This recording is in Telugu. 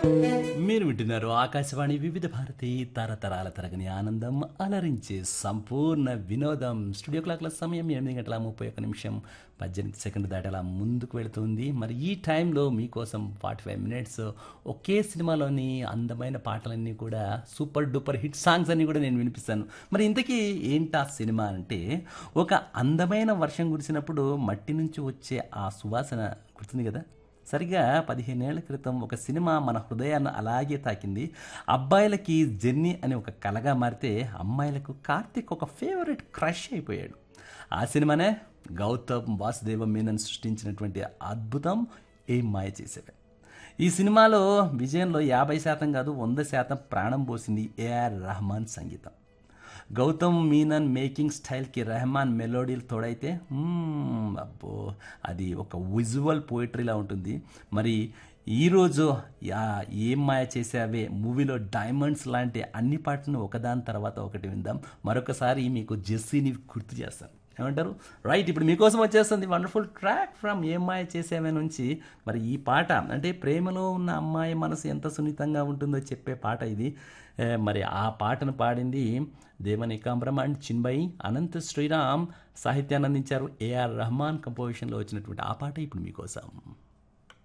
మీరు వింటున్నారు ఆకాశవాణి వివిధ భారతి తరతరాల తరగని ఆనందం అలరించే సంపూర్ణ వినోదం స్టూడియో క్లాక్ల సమయం ఎనిమిది గంటల ముప్పై ఒక్క నిమిషం పద్దెనిమిది సెకండ్ దాటేలా ముందుకు వెళుతుంది మరి ఈ టైంలో మీకోసం ఫార్టీ ఫైవ్ మినిట్స్ ఒకే సినిమాలోని అందమైన పాటలన్నీ కూడా సూపర్ డూపర్ హిట్ సాంగ్స్ అన్ని కూడా నేను వినిపిస్తాను మరి ఇంతకీ ఏంటా సినిమా అంటే ఒక అందమైన వర్షం కురిసినప్పుడు మట్టి నుంచి వచ్చే ఆ సువాసన గుర్తుంది కదా సరిగ్గా పదిహేనేళ్ల క్రితం ఒక సినిమా మన హృదయాన్ని అలాగే తాకింది అబ్బాయిలకి జెన్నీ అని ఒక కలగా మారితే అమ్మాయిలకు కార్తిక్ ఒక ఫేవరెట్ క్రష్ అయిపోయాడు ఆ సినిమానే గౌతమ్ వాసుదేవ మీనన్ సృష్టించినటువంటి అద్భుతం ఏం మాయ చేసేవే ఈ సినిమాలో విజయంలో యాభై శాతం కాదు వంద శాతం ప్రాణం పోసింది ఏఆర్ రెహమాన్ సంగీతం గౌతమ్ మీనన్ మేకింగ్ స్టైల్కి రెహమాన్ మెలోడీలు తోడైతే మ్మ్, అబ్బో అది ఒక విజువల్ పోయిటరీలా ఉంటుంది మరి ఈరోజు యా ఏం మాయ చేసావే మూవీలో డైమండ్స్ లాంటి అన్ని పాటలను ఒకదాని తర్వాత ఒకటి విందాం మరొకసారి మీకు జెస్సీని గుర్తు చేస్తాను ఏమంటారు రైట్ ఇప్పుడు మీకోసం వచ్చేస్తుంది వండర్ఫుల్ ట్రాక్ ఫ్రమ్ ఏం మాయ చేసావే నుంచి మరి ఈ పాట అంటే ప్రేమలో ఉన్న అమ్మాయి మనసు ఎంత సున్నితంగా ఉంటుందో చెప్పే పాట ఇది ఏ, మరి ఆ పాటను పాడింది దేవని కాంబ్రమ్ అండ్ చిన్బై అనంత్ శ్రీరామ్ సాహిత్యాన్ని అందించారు ఏఆర్ రెహమాన్ కంపోజిషన్లో వచ్చినటువంటి ఆ పాట ఇప్పుడు మీకోసం